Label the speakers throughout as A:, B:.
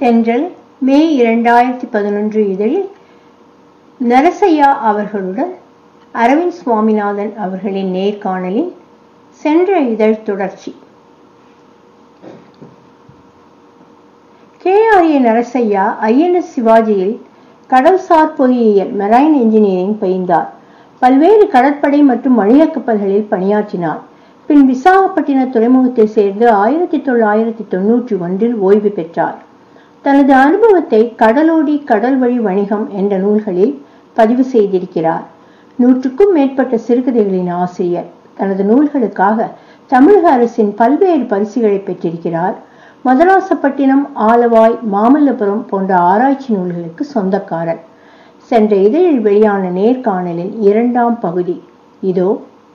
A: தென்றல் மே இரண்டாயிரத்தி பதினொன்று இதழில் நரசையா அவர்களுடன் அரவிந்த் சுவாமிநாதன் அவர்களின் நேர்காணலின் சென்ற இதழ் தொடர்ச்சி K R A Narasaiah INS சிவாஜியில் கடல்சார் பொறியியல் மெரைன் இன்ஜினியரிங் பயின்றார் பல்வேறு கடற்படை மற்றும் வணிக கப்பல்களில் பணியாற்றினார் பின் விசாகப்பட்டின துறைமுகத்தில் சேர்ந்து ஆயிரத்தி தொள்ளாயிரத்தி தொன்னூற்றி ஒன்றில் ஓய்வு பெற்றார் தனது அனுபவத்தை கடலோடி கடல் வழி வணிகம் என்ற நூல்களில் பதிவு செய்திருக்கிறார் நூற்றுக்கும் மேற்பட்ட சிறுகதைகளின் ஆசிரியர் தனது நூல்களுக்காக தமிழக அரசின் பல்வேறு பரிசுகளை பெற்றிருக்கிறார் மதராசப்பட்டினம் ஆலவாய் மாமல்லபுரம் போன்ற ஆராய்ச்சி நூல்களுக்கு சொந்தக்காரர் சென்ற இதழில் வெளியான நேர்காணலின் இரண்டாம் பகுதி இதோ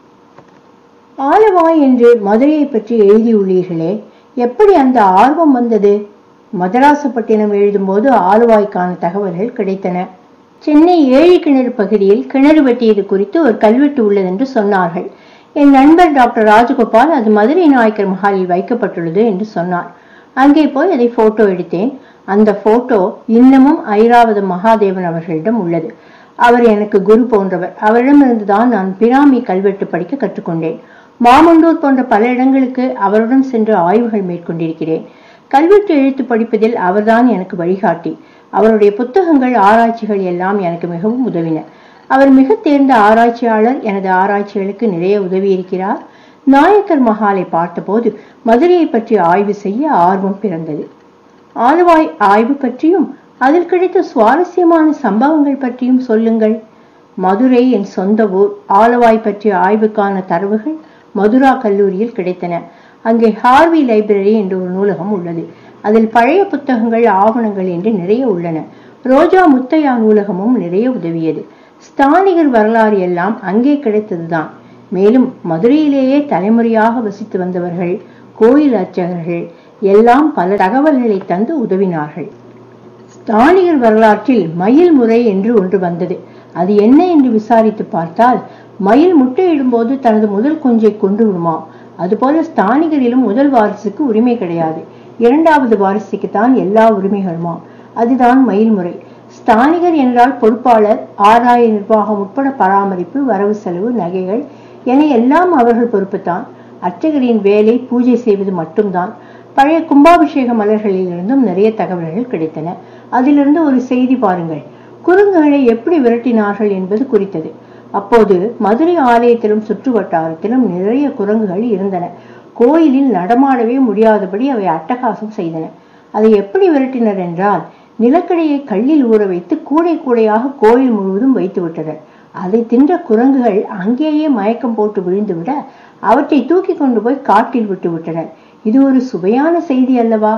A: ஆலவாய் என்று மதுரையை பற்றி எழுதியுள்ளீர்களே எப்படி அந்த ஆர்வம் வந்தது மதராசப்பட்டினம் எழுதும்போது ஆலவாய்க்கான தகவல்கள் கிடைத்தன சென்னை ஏழு கிணறு பகுதியில் கிணறு வெட்டியது குறித்து ஒரு கல்வெட்டு உள்ளது என்று சொன்னார்கள் என் நண்பர் டாக்டர் ராஜகோபால் அது மதுரை நாயக்கர் மஹாலில் வைக்கப்பட்டுள்ளது என்று சொன்னார் அங்கே போய் அதை போட்டோ எடுத்தேன் அந்த போட்டோ இன்னமும் ஐராவத மகாதேவன் அவர்களிடம் உள்ளது அவர் எனக்கு குரு போன்றவர் அவரிடமிருந்து தான் நான் பிராமி கல்வெட்டு படிக்க கற்றுக்கொண்டேன் மாமண்டூர் போன்ற பல இடங்களுக்கு அவருடன் சென்று ஆய்வுகள் மேற்கொண்டிருக்கிறேன் கல்வெட்டு எழுத்து படிப்பதில் அவர்தான் எனக்கு வழிகாட்டி அவருடைய புத்தகங்கள் ஆராய்ச்சிகள் எல்லாம் எனக்கு மிகவும் உதவின அவர் மிக தேர்ந்த ஆராய்ச்சியாளர் எனது ஆராய்ச்சிகளுக்கு நிறைய உதவியிருக்கிறார் நாயக்கர் மஹாலை பார்த்தபோது மதுரையை பற்றி ஆய்வு செய்ய ஆர்வம் பிறந்தது ஆலுவாய் ஆய்வு பற்றியும் அதில் கிடைத்த சுவாரஸ்யமான சம்பவங்கள் பற்றியும் சொல்லுங்கள் மதுரை என் சொந்த ஊர் ஆலவாய் பற்றிய ஆய்வுக்கான தரவுகள் மதுரா கல்லூரியில் கிடைத்தன அங்கே ஹார்வி லைப்ரரி என்ற ஒரு நூலகம் உள்ளது அதில் பழைய புத்தகங்கள் ஆவணங்கள் என்று நிறைய உள்ளன ரோஜா முத்தையா நூலகமும் நிறைய உதவியது ஸ்தானிகர் வரலாறு எல்லாம் அங்கே கிடைத்ததுதான் மேலும் மதுரையிலேயே தலைமுறையாக வசித்து வந்தவர்கள் கோயில் அர்ச்சகர்கள் எல்லாம் பல தகவல்களை தந்து உதவினார்கள் ஸ்தானிகர் வரலாற்றில் மயில் முறை என்று ஒன்று வந்தது அது என்ன என்று விசாரித்து பார்த்தால் மயில் முட்டையிடும்போது தனது முதல் குஞ்சை கொண்டு விடுமாம் அதுபோல ஸ்தானிகரிலும் முதல் வாரிசுக்கு உரிமை கிடையாது இரண்டாவது வாரிசுக்கு தான் எல்லா உரிமைகளுமாம் அதுதான் மயில் முறை ஸ்தானிகர் என்றால் பொறுப்பாளர் ஆதாய நிர்வாகம் உட்பட பராமரிப்பு வரவு செலவு நகைகள் என எல்லாம் அவர்கள் பொறுப்புத்தான் அர்ச்சகரின் வேலை பூஜை செய்வது மட்டும்தான் பழைய கும்பாபிஷேக மலர்களிலிருந்தும் நிறைய தகவல்கள் கிடைத்தன அதிலிருந்து ஒரு செய்தி பாருங்கள் குரங்குகளை எப்படி விரட்டினார்கள் என்பது குறித்தது அப்போது மதுரை ஆலயத்திலும் சுற்று வட்டாரத்திலும் நிறைய குரங்குகள் இருந்தன கோயிலில் நடமாடவே முடியாதபடி அவை அட்டகாசம் செய்தன அதை எப்படி விரட்டினர் என்றால் நிலக்கடையை கல்லில் ஊற வைத்து கூடை கூடையாக கோயில் முழுவதும் வைத்து விட்டனர் அதை தின்ற குரங்குகள் அங்கேயே மயக்கம் போட்டு விழுந்துவிட அவற்றை தூக்கி கொண்டு போய் காட்டில் விட்டு விட்டனர் இது ஒரு சுவையான செய்தி அல்லவா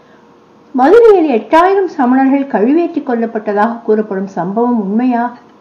A: மதுரையில் எட்டாயிரம் சமணர்கள் கழுவேற்றி கொல்லப்பட்டதாக கூறப்படும் சம்பவம் உண்மையா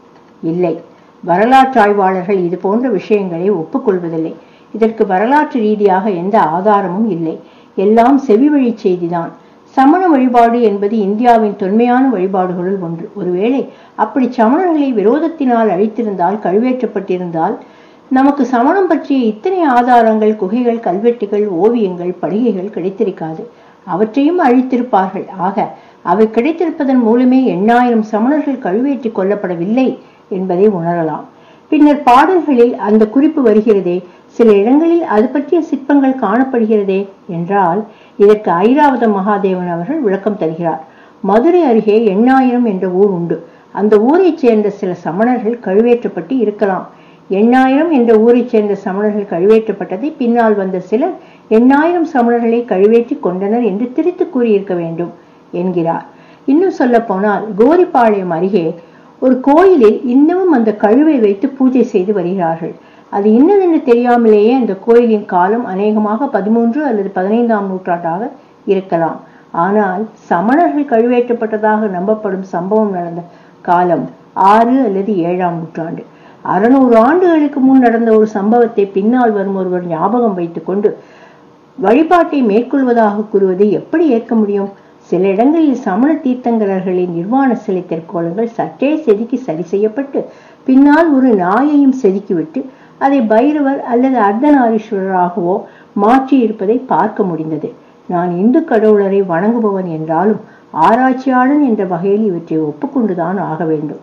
A: இல்லை வரலாற்று ஆய்வாளர்கள் இது போன்ற விஷயங்களை ஒப்புக்கொள்வதில்லை இதற்கு வரலாற்று ரீதியாக எந்த ஆதாரமும் இல்லை எல்லாம் செவிவழி செய்திதான் சமண வழிபாடு என்பது இந்தியாவின் தொன்மையான வழிபாடுகளுள் ஒன்று ஒருவேளை அப்படி சமணர்களை விரோதத்தினால் அழித்திருந்தால் கழுவேற்றப்பட்டிருந்தால் நமக்கு சமணம் பற்றிய இத்தனை ஆதாரங்கள் குகைகள் கல்வெட்டுகள் ஓவியங்கள் படுகைகள் கிடைத்திருக்காது அவற்றையும் அழித்திருப்பார்கள் ஆக அவை கிடைத்திருப்பதன் மூலமே எண்ணாயிரம் சமணர்கள் கழுவேற்றி கொல்லப்படவில்லை என்பதை உணரலாம் பின்னர் பாடல்களில் அந்த குறிப்பு வருகிறதே சில இடங்களில் அது பற்றிய சிற்பங்கள் காணப்படுகிறதே என்றால் இதற்கு ஐராவத மகாதேவன் அவர்கள் விளக்கம் தருகிறார் மதுரை அருகே எண்ணாயிரம் என்ற ஊர் உண்டு அந்த ஊரைச் சேர்ந்த சில சமணர்கள் கழுவேற்றப்பட்டு இருக்கலாம் எண்ணாயிரம் என்ற ஊரைச் சேர்ந்த சமணர்கள் கழுவேற்றப்பட்டதை பின்னால் வந்த சிலர் எண்ணாயிரம் சமணர்களை கழுவேற்றி கொண்டனர் என்று திரித்து கூறியிருக்க வேண்டும் என்கிறார் இன்னும் சொல்ல போனால் கோரிப்பாளையம் அருகே ஒரு கோயிலில் இன்னமும் அந்த கழுவை வைத்து பூஜை செய்து வருகிறார்கள் அது இன்னதென்று தெரியாமலேயே அந்த கோயிலின் காலம் அநேகமாக பதிமூன்று அல்லது பதினைந்தாம் நூற்றாண்டாக இருக்கலாம் ஆனால் சமணர்கள் கழுவேற்றப்பட்டதாக நம்பப்படும் சம்பவம் நடந்த காலம் ஆறு அல்லது ஏழாம் நூற்றாண்டு அறுநூறு ஆண்டுகளுக்கு முன் நடந்த ஒரு சம்பவத்தை பின்னால் வரும் ஒருவர் ஞாபகம் வைத்துக்கொண்டு வழிபாட்டை மேற்கொள்வதாக கூறுவதை எப்படி ஏற்க முடியும் சில இடங்களில் சமண தீர்த்தங்கரர்களின் நிர்வாண சிலை தெற்கோலங்கள் சற்றே செதுக்கி சரி செய்யப்பட்டு பின்னால் ஒரு நாயையும் செதுக்கிவிட்டு அதை பைரவர் அல்லது அர்த்தநாரீஸ்வரராகவோ மாற்றி இருப்பதை பார்க்க முடிந்தது நான் இந்து கடவுளரை வணங்குபவன் என்றாலும் ஆராய்ச்சியாளன் என்ற வகையில் இவற்றை ஒப்புக்கொண்டுதான் ஆக வேண்டும்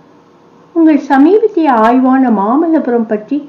A: உங்கள் சமீபத்திய ஆய்வான மாமல்லபுரம் பற்றி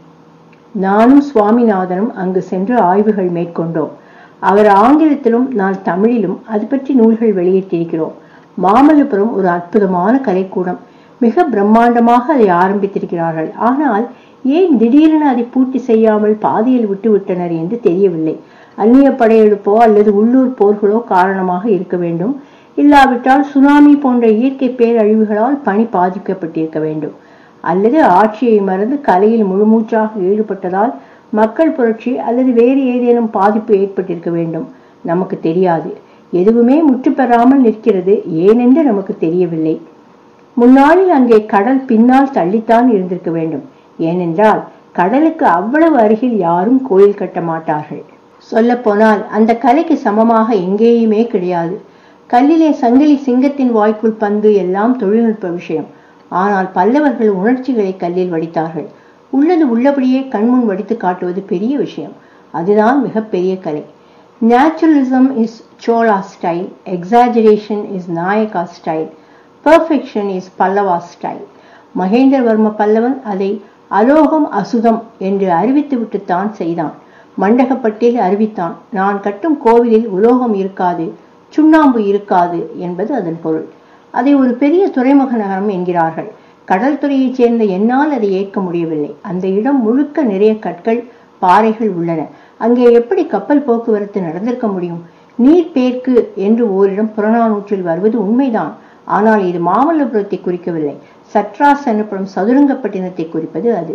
A: நானும் சுவாமிநாதனும் அங்கு சென்று ஆய்வுகள் மேற்கொண்டோம் அவர் ஆங்கிலத்திலும் நான் தமிழிலும் அது பற்றி நூல்கள் வெளியிட்டிருக்கிறோம் மாமல்லபுரம் ஒரு அற்புதமான கலைக்கூடம் மிக பிரம்மாண்டமாக அதை ஆரம்பித்திருக்கிறார்கள் ஆனால் ஏன் திடீரென அதை பூர்த்தி செய்யாமல் பாதியில் விட்டுவிட்டனர் என்று தெரியவில்லை அந்நிய படையெடுப்போ அல்லது உள்ளூர் போர்களோ காரணமாக இருக்க வேண்டும் இல்லாவிட்டால் சுனாமி போன்ற இயற்கை பேரழிவுகளால் பணி பாதிக்கப்பட்டிருக்க வேண்டும் அல்லது ஆட்சியை மறந்து கலையில் முழுமூச்சாக ஈடுபட்டதால் மக்கள் புரட்சி அல்லது வேறு ஏதேனும் பாதிப்பு ஏற்பட்டிருக்க வேண்டும் நமக்கு தெரியாது எதுவுமே முற்று பெறாமல் நிற்கிறது ஏனென்று நமக்கு தெரியவில்லை முன்னாளில் அங்கே கடல் பின்னால் தள்ளித்தான் இருந்திருக்க வேண்டும் ஏனென்றால் கடலுக்கு அவ்வளவு அருகில் யாரும் கோயில் கட்ட மாட்டார்கள் சொல்ல போனால் அந்த கலைக்கு சமமாக எங்கேயுமே கிடையாது கல்லிலே சங்கிலி சிங்கத்தின் வாய்க்குள் பந்து எல்லாம் தொழில்நுட்ப விஷயம் ஆனால் பல்லவர்கள் உணர்ச்சிகளை கல்லில் வடித்தார்கள் உள்ளது உள்ளபடியே கண்முன் வடித்து காட்டுவது பெரிய விஷயம் அதுதான் மிகப்பெரிய கலை naturalism is Chola style exaggeration is Nayaka style perfection is Pallava style Mahendravarma Pallavan அதை அலோகம் அசுதம் என்று அறிவித்துவிட்டுத்தான் செய்தான் மண்டகப்பட்டில் அறிவித்தான் நான் கட்டும் கோவிலில் உலோகம் இருக்காது சுண்ணாம்பு இருக்காது என்பது அதன் பொருள் அதை ஒரு பெரிய துறைமுக நகரம் என்கிறார்கள் கடல் துறையைச் சேர்ந்த என்னால் அதை ஏற்க முடியவில்லை அந்த இடம் முழுக்க நிறைய கற்கள் பாறைகள் உள்ளன அங்கே எப்படி கப்பல் போக்குவரத்து நடந்திருக்க முடியும் நீர் பேர்க்கு என்று ஓரிடம் புறநானூற்றில் வருவது உண்மைதான் ஆனால் இது மாமல்லபுரத்தை குறிக்கவில்லை சட்ராஸ் எனப்படும் சதுரங்கப்பட்டினத்தை குறிப்பது அது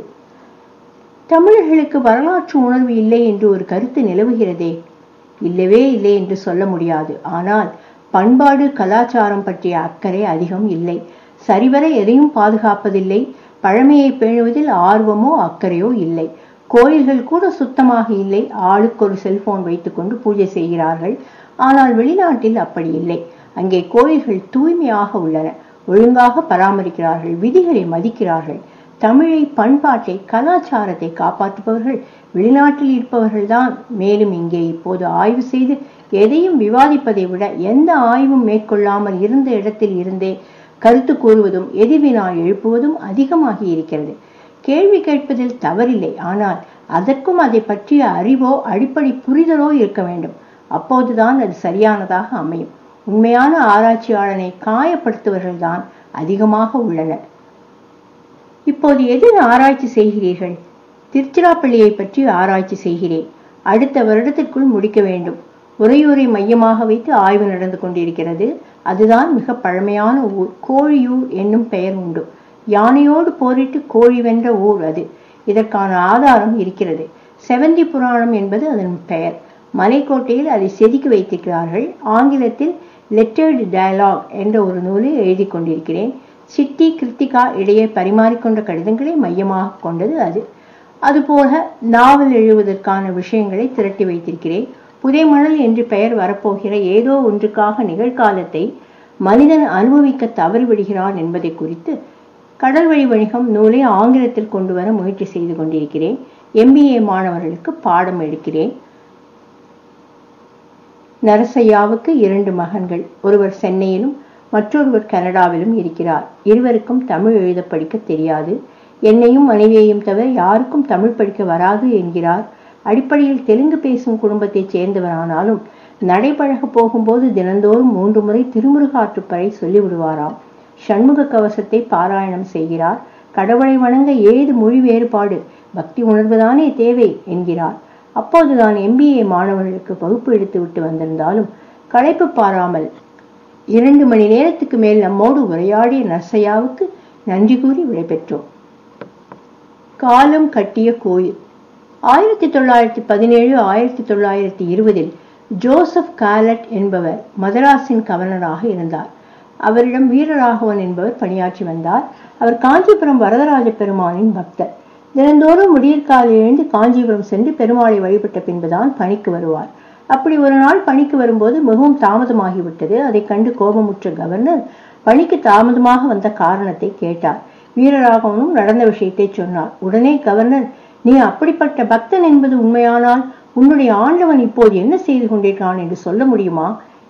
A: தமிழர்களுக்கு வரலாற்று உணர்வு இல்லை என்று ஒரு கருத்து நிலவுகிறதே இல்லவே இல்லை என்று சொல்ல முடியாது ஆனால் பண்பாடு கலாச்சாரம் பற்றிய அக்கறை அதிகம் இல்லை சரிவர எதையும் பாதுகாப்பதில்லை பழமையை பேணுவதில் ஆர்வமோ அக்கறையோ இல்லை கோயில்கள் கூட சுத்தமாக இல்லை ஆளுக்கு ஒரு செல்போன் வைத்துக்கொண்டு பூஜை செய்கிறார்கள் ஆனால் வெளிநாட்டில் அப்படி இல்லை அங்கே கோயில்கள் தூய்மையாக உள்ளன ஒழுங்காக பராமரிக்கிறார்கள் விதிகளை மதிக்கிறார்கள் தமிழை பண்பாட்டை கலாச்சாரத்தை காப்பாற்றுபவர்கள் வெளிநாட்டில் இருப்பவர்கள்தான் மேலும் இங்கே இப்போது ஆய்வு செய்து எதையும் விவாதிப்பதை விட எந்த ஆய்வும் மேற்கொள்ளாமல் இருந்த இடத்தில் இருந்தே கருத்து கூறுவதும் எதிர்வினா எழுப்புவதும் அதிகமாகி இருக்கிறது கேள்வி கேட்பதில் தவறில்லை ஆனால் அதற்கும் அதை பற்றிய அறிவோ அடிப்படை புரிதலோ இருக்க வேண்டும் அப்போதுதான் அது சரியானதாக அமையும் உண்மையான ஆராய்ச்சியாளனை காயப்படுத்துவர்கள்தான் அதிகமாக உள்ளனர் இப்போது எதில் ஆராய்ச்சி செய்கிறீர்கள் திருச்சிராப்பள்ளியை பற்றி ஆராய்ச்சி செய்கிறேன் அடுத்த வருடத்திற்குள் முடிக்க வேண்டும் உறையூரை மையமாக வைத்து ஆய்வு நடந்து கொண்டிருக்கிறது அதுதான் மிக பழமையான ஊர் கோழியூர் என்னும் பெயர் உண்டு யானையோடு போரிட்டு கோழி வென்ற ஊர் அது இதற்கான ஆதாரம் இருக்கிறது செவந்தி புராணம் என்பது அதன் பெயர் மலைக்கோட்டையில் அதை செதுக்கி வைத்திருக்கிறார்கள் ஆங்கிலத்தில் லெட்டர்டு டயலாக் என்ற ஒரு நூலை எழுதி கொண்டிருக்கிறேன் சிட்டி கிருத்திகா இடையே பரிமாறிக்கொண்ட கடிதங்களை மையமாக கொண்டது அது அதுபோல நாவல் எழுதுவதற்கான விஷயங்களை திரட்டி வைத்திருக்கிறேன் புதைமணல் என்று பெயர் வரப்போகிற ஏதோ ஒன்றுக்காக நிகழ்காலத்தை மனிதன் அனுபவிக்க தவறிவிடுகிறான் என்பதை குறித்து கடல் வழி வணிகம் நூலை ஆங்கிலத்தில் கொண்டு வர முயற்சி செய்து கொண்டிருக்கிறேன் எம்பிஏ மாணவர்களுக்கு பாடம் எடுக்கிறேன் நரசையாவுக்கு இரண்டு மகன்கள் ஒருவர் சென்னையிலும் மற்றொருவர் கனடாவிலும் இருக்கிறார் இருவருக்கும் தமிழ் எழுத படிக்க தெரியாது என்னையும் மனைவியையும் தவிர யாருக்கும் தமிழ் படிக்க வராது என்கிறார் அடிப்படையில் தெலுங்கு பேசும் குடும்பத்தைச் சேர்ந்தவரானாலும் நடைபழக போகும்போது தினந்தோறும் மூன்று முறை திருமுருகாற்றுப்பறை சொல்லிவிடுவாராம் சண்முக கவசத்தை பாராயணம் செய்கிறார் கடவுளை வணங்க ஏது மொழி வேறுபாடு பக்தி உணர்வுதானே தேவை என்கிறார் அப்போதுதான் எம்பிஏ மாணவர்களுக்கு வகுப்பு எடுத்து விட்டு வந்திருந்தாலும் களைப்பு பாராமல் இரண்டு மணி நேரத்துக்கு மேல் நம்மோடு உரையாடிய நர்சையாவுக்கு நன்றி கூறி விடைபெற்றோம் காலம் கட்டிய கோயில் ஆயிரத்தி தொள்ளாயிரத்தி பதினேழு ஆயிரத்தி தொள்ளாயிரத்தி இருபதில் ஜோசப் காலட் என்பவர் மதராஸின் கவர்னராக இருந்தார் அவரிடம் வீரராகவன் என்பவர் பணியாற்றி வந்தார் அவர் காஞ்சிபுரம் வரதராஜ பெருமானின் பக்தர் தினந்தோறும் விடியற்காலையில் எழுந்து காஞ்சிபுரம் சென்று பெருமாளை வழிபட்ட பின்புதான் பணிக்கு வருவார் அப்படி ஒரு நாள் பணிக்கு வரும்போது மிகவும் தாமதமாகிவிட்டது அதை கண்டு கோபமுற்ற கவர்னர் பணிக்கு தாமதமாக வந்த காரணத்தை கேட்டார் வீரராகவனும் நடந்த விஷயத்தை சொன்னார் உடனே கவர்னர் நீ அப்படிப்பட்ட பக்தன் என்பது உண்மையானால் உன்னுடைய ஆண்டவன் இப்போது என்ன செய்து கொண்டிருக்கிறான் என்று சொல்ல முடியுமா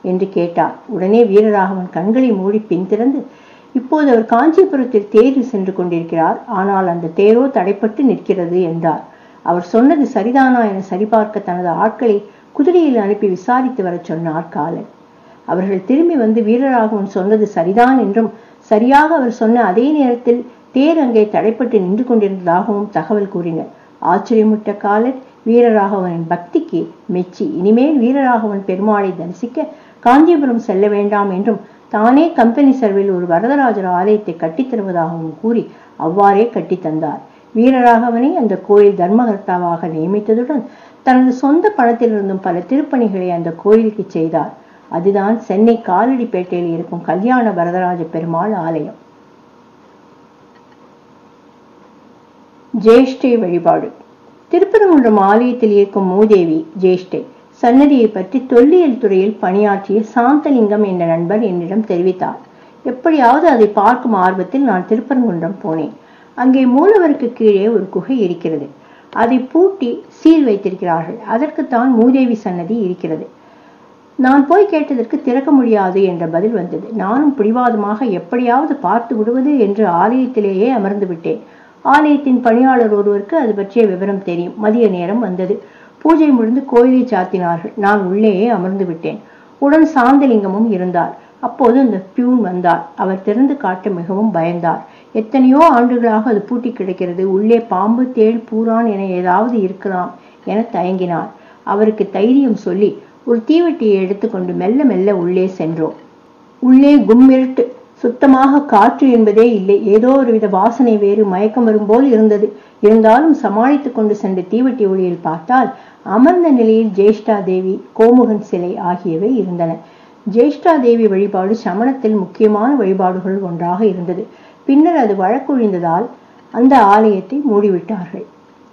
A: என்று கேட்டார் உடனே வீரராகவன் கண்களை மூடி பின் திறந்து இப்போது அவர் காஞ்சிபுரத்தில் தேரில் சென்று கொண்டிருக்கிறார் ஆனால் அந்த தேரோ தடைப்பட்டு நிற்கிறது என்றார் அவர் சொன்னது சரிதானா என சரிபார்க்க தனது ஆட்களை குதிரையில் அனுப்பி விசாரித்து வரச் சொன்னார் காலன் அவர்கள் திரும்பி வந்து வீரராகவன் சொன்னது சரிதான் என்றும் சரியாக அவர் சொன்ன அதே நேரத்தில் தேர் அங்கே தடைப்பட்டு நின்று கொண்டிருந்ததாகவும் தகவல் கூறினர் ஆச்சரியமுட்ட காலர் வீரராகவனின் பக்திக்கு மெச்சி இனிமேல் வீரராகவன் பெருமாளை தரிசிக்க காஞ்சிபுரம் செல்ல வேண்டாம் என்றும் தானே கம்பெனி செலவில் ஒரு வரதராஜர் ஆலயத்தை கட்டித் தருவதாகவும் கூறி அவ்வாறே கட்டித் தந்தார் வீரராகவனை அந்த கோயில் தர்மகர்த்தாவாக நியமித்ததுடன் தனது சொந்த பணத்திலிருந்தும் பல திருப்பணிகளை அந்த கோயிலுக்கு செய்தார் அதுதான் சென்னை காலடிப்பேட்டையில் இருக்கும் கல்யாண வரதராஜ பெருமாள் ஆலயம் ஜேஷ்டை வழிபாடு திருப்பரங்குன்றம் ஆலயத்தில் இருக்கும் மூதேவி ஜேஷ்டை சன்னதியை பற்றி தொல்லியல் துறையில் பணியாற்றிய சாந்தலிங்கம் என்ற நண்பர் என்னிடம் தெரிவித்தார் எப்படியாவது அதை பார்க்கும் ஆர்வத்தில் நான் திருப்பரங்குன்றம் போனேன் அங்கே மூலவருக்கு கீழே ஒரு குகை இருக்கிறது அதை பூட்டி சீல் வைத்திருக்கிறார்கள் அதற்குத்தான் மூதேவி சன்னதி இருக்கிறது நான் போய் கேட்டதற்கு திறக்க முடியாது என்ற பதில் வந்தது நானும் பிடிவாதமாக எப்படியாவது பார்த்து விடுவது என்று ஆலயத்திலேயே அமர்ந்து விட்டேன் ஆலயத்தின் பணியாளர் ஒருவருக்கு அது பற்றிய விவரம் தெரியும் மதிய நேரம் வந்தது பூஜை முடிந்து கோயிலை சாத்தினார்கள் நான் உள்ளேயே அமர்ந்து விட்டேன் உடன் சாந்தலிங்கமும் இருந்தார் அப்போது அந்த பியூன் வந்தார் அவர் திறந்து காட்ட மிகவும் பயந்தார் எத்தனையோ ஆண்டுகளாக அது பூட்டி கிடக்கிறது உள்ளே பாம்பு தேள் பூரான் என ஏதாவது இருக்கலாம் என தயங்கினார் அவருக்கு தைரியம் சொல்லி ஒரு தீவெட்டியை எடுத்துக்கொண்டு மெல்ல மெல்ல உள்ளே சென்றோம் உள்ளே கும்மிருட்டு சுத்தமாக காற்று என்பதே இல்லை ஏதோ ஒரு வித வாசனை வேறு மயக்கம் வரும் போல் இருந்தது இருந்தாலும் சமாளித்துக் கொண்டு சென்ற தீவெட்டி ஒளியில் பார்த்தால் அமர்ந்த நிலையில் ஜேஷ்டா தேவி கோமுகன் சிலை ஆகியவை இருந்தன ஜேஷ்டா தேவி வழிபாடு சமணத்தில் முக்கியமான வழிபாடுகள் ஒன்றாக இருந்தது பின்னர் அது வழக்கொழிந்ததால் அந்த ஆலயத்தை மூடிவிட்டார்கள்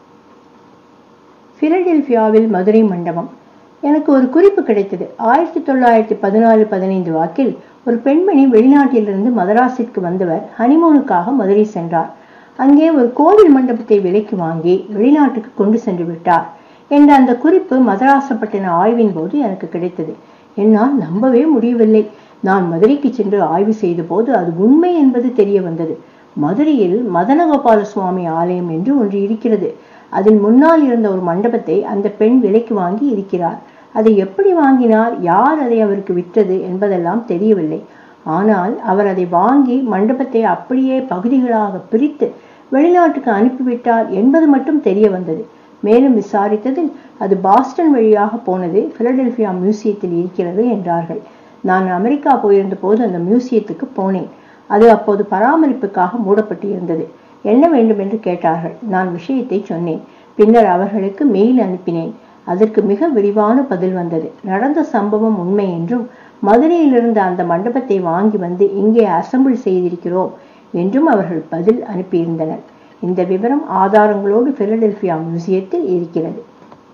A: பிலடெல்பியாவில் மதுரை மண்டபம் எனக்கு ஒரு குறிப்பு கிடைத்தது ஆயிரத்தி தொள்ளாயிரத்தி பதினாலு பதினைந்து வாக்கில் ஒரு பெண்மணி வெளிநாட்டிலிருந்து மதராஸிற்கு வந்தவர் ஹனிமூனுக்காக மதுரை சென்றார் அங்கே ஒரு கோவில் மண்டபத்தை விலைக்கு வாங்கி வெளிநாட்டுக்கு கொண்டு சென்று விட்டார் என்ற அந்த குறிப்பு மதராசப்பட்டின ஆய்வின் போது எனக்கு கிடைத்தது என்னால் நம்பவே முடியவில்லை நான் மதுரைக்கு சென்று ஆய்வு செய்த போது அது உண்மை என்பது தெரிய வந்தது மதுரையில் மதனகோபால சுவாமி ஆலயம் என்று ஒன்று இருக்கிறது அதன் முன்னால் இருந்த ஒரு மண்டபத்தை அந்த பெண் விலைக்கு வாங்கி இருக்கிறார் அதை எப்படி வாங்கினார் யார் அதை அவருக்கு விற்றது என்பதெல்லாம் தெரியவில்லை ஆனால் அவர் அதை வாங்கி மண்டபத்தை அப்படியே பகுதிகளாக பிரித்து வெளிநாட்டுக்கு அனுப்பிவிட்டார் என்பது மட்டும் தெரிய வந்தது மேலும் விசாரித்ததில் அது பாஸ்டன் வழியாக போனது பிலடெல்பியா மியூசியத்தில் இருக்கிறது என்றார்கள் நான் அமெரிக்கா போயிருந்த போது அந்த மியூசியத்துக்கு போனேன் அது அப்போது பராமரிப்புக்காக மூடப்பட்டிருந்தது என்ன வேண்டும் என்று கேட்டார்கள் நான் விஷயத்தை சொன்னேன் பின்னர் அவர்களுக்கு மெயில் அனுப்பினேன் அதற்கு மிக விரிவான பதில் வந்தது நடந்த சம்பவம் உண்மை என்றும் மதுரையிலிருந்து அந்த மண்டபத்தை வாங்கி வந்து இங்கே அசம்பிள் செய்திருக்கிறோம் என்றும் அவர்கள் பதில் அனுப்பியிருந்தனர் இந்த விவரம் ஆதாரங்களோடு பிலடெல்பியா மியூசியத்தில் இருக்கிறது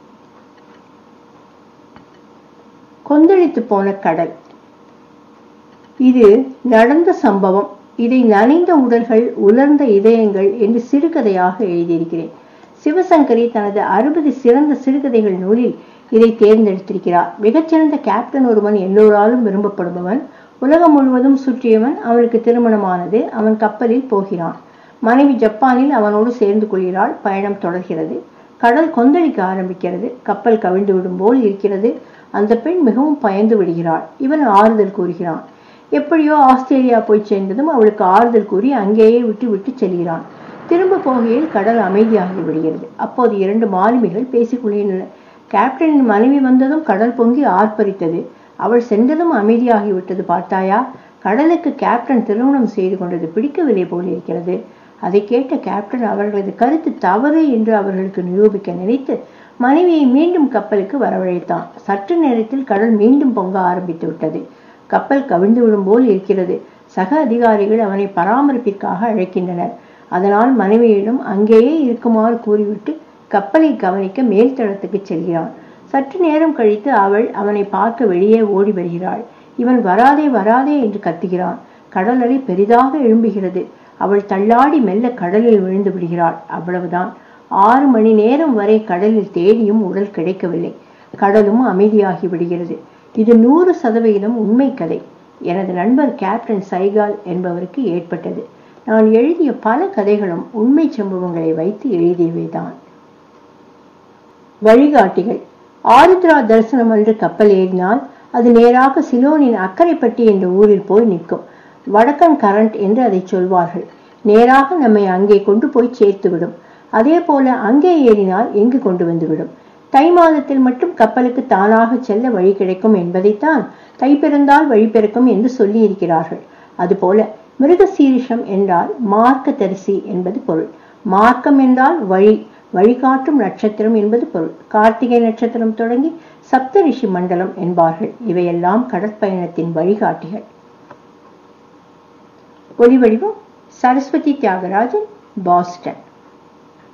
A: கொந்தளித்து போன கடல் இது நடந்த சம்பவம் இதை நனைந்த உடல்கள் உலர்ந்த இதயங்கள் என்று சிறுகதையாக எழுதியிருக்கிறேன் சிவசங்கரி தனது அறுபது சிறந்த சிறுகதைகள் நூலில் இதை தேர்ந்தெடுத்திருக்கிறார் மிகச்சிறந்த கேப்டன் ஒருவன் எல்லோராலும் விரும்பப்படுபவன் உலகம் முழுவதும் சுற்றியவன் அவனுக்கு திருமணமானது அவன் கப்பலில் போகிறான் மனைவி ஜப்பானில் அவனோடு சேர்ந்து கொள்கிறாள் பயணம் தொடர்கிறது கடல் கொந்தளிக்க ஆரம்பிக்கிறது கப்பல் கவிழ்ந்து விடும் போல் இருக்கிறது அந்த பெண் மிகவும் பயந்து விடுகிறாள் இவன் ஆறுதல் கூறுகிறான் எப்படியோ ஆஸ்திரேலியா போய் சேர்ந்ததும் அவளுக்கு ஆறுதல் கூறி அங்கேயே விட்டு விட்டு செல்கிறான் திரும்ப போகையில் கடல் அமைதியாகி விடுகிறது அப்போது இரண்டு மாலுமிகள் பேசிக்கொள்கின்றனர் கேப்டனின் மனைவி வந்ததும் கடல் பொங்கி ஆர்ப்பரித்தது அவள் சென்றதும் அமைதியாகி விட்டது பார்த்தாயா கடலுக்கு கேப்டன் திருமணம் செய்து கொண்டது பிடிக்கவில்லை போல் இருக்கிறது அதை கேட்ட கேப்டன் அவர்களது கருத்து தவறு என்று அவர்களுக்கு நிரூபிக்க நினைத்து மனைவியை மீண்டும் கப்பலுக்கு வரவழைத்தான் சற்று நேரத்தில் கடல் மீண்டும் பொங்க ஆரம்பித்து விட்டது கப்பல் கவிழ்ந்து விடும் போல் இருக்கிறது சக அதிகாரிகள் அவனை பராமரிப்பிற்காக அழைக்கின்றனர் அதனால் மனைவியிடம் அங்கேயே இருக்குமாறு கூறிவிட்டு கப்பலை கவனிக்க மேல்தளத்துக்கு செல்கிறான் சற்று நேரம் கழித்து அவள் அவனை பார்க்க வெளியே ஓடி வருகிறாள் இவன் வராதே வராதே என்று கத்துகிறான் கடல் அலை பெரிதாக எழும்புகிறது அவள் தள்ளாடி மெல்ல கடலில் விழுந்து விடுகிறாள் அவ்வளவுதான் ஆறு மணி நேரம் வரை கடலில் தேடியும் உடல் கிடைக்கவில்லை கடலும் அமைதியாகி விடுகிறது இது நூறு சதவிகிதம் உண்மை கதை எனது நண்பர் கேப்டன் சைகால் என்பவருக்கு ஏற்பட்டது நான் எழுதிய பல கதைகளும் உண்மை சம்பவங்களை வைத்து எழுதியவைதான் வழிகாட்டிகள் ஆருத்ரா தரிசனம் அன்று கப்பல் ஏறினால் அது நேராக சிலோனின் அக்கரைப்பட்டி என்ற ஊரில் போய் நிற்கும் வடக்கன் கரண்ட் என்று அதை சொல்வார்கள் நேராக நம்மை அங்கே கொண்டு போய் சேர்த்துவிடும் அதே போல அங்கே ஏறினால் எங்கு கொண்டு வந்துவிடும் தை மாதத்தில் மட்டும் கப்பலுக்கு தானாக செல்ல வழி கிடைக்கும் என்பதைத்தான் தை பிறந்தால் வழி பிறக்கும் என்று சொல்லி இருக்கிறார்கள் அதுபோல மிருகசீரிஷம் என்றால் மார்க்க தரிசி என்பது பொருள் மார்க்கம் என்றால் வழி வழிகாட்டும் நட்சத்திரம் என்பது பொருள் கார்த்திகை நட்சத்திரம் தொடங்கி சப்தரிஷி மண்டலம் என்பார்கள் இவையெல்லாம் கடற்பயணத்தின் வழிகாட்டிகள் ஒலிவடிவம் சரஸ்வதி தியாகராஜன் பாஸ்டன்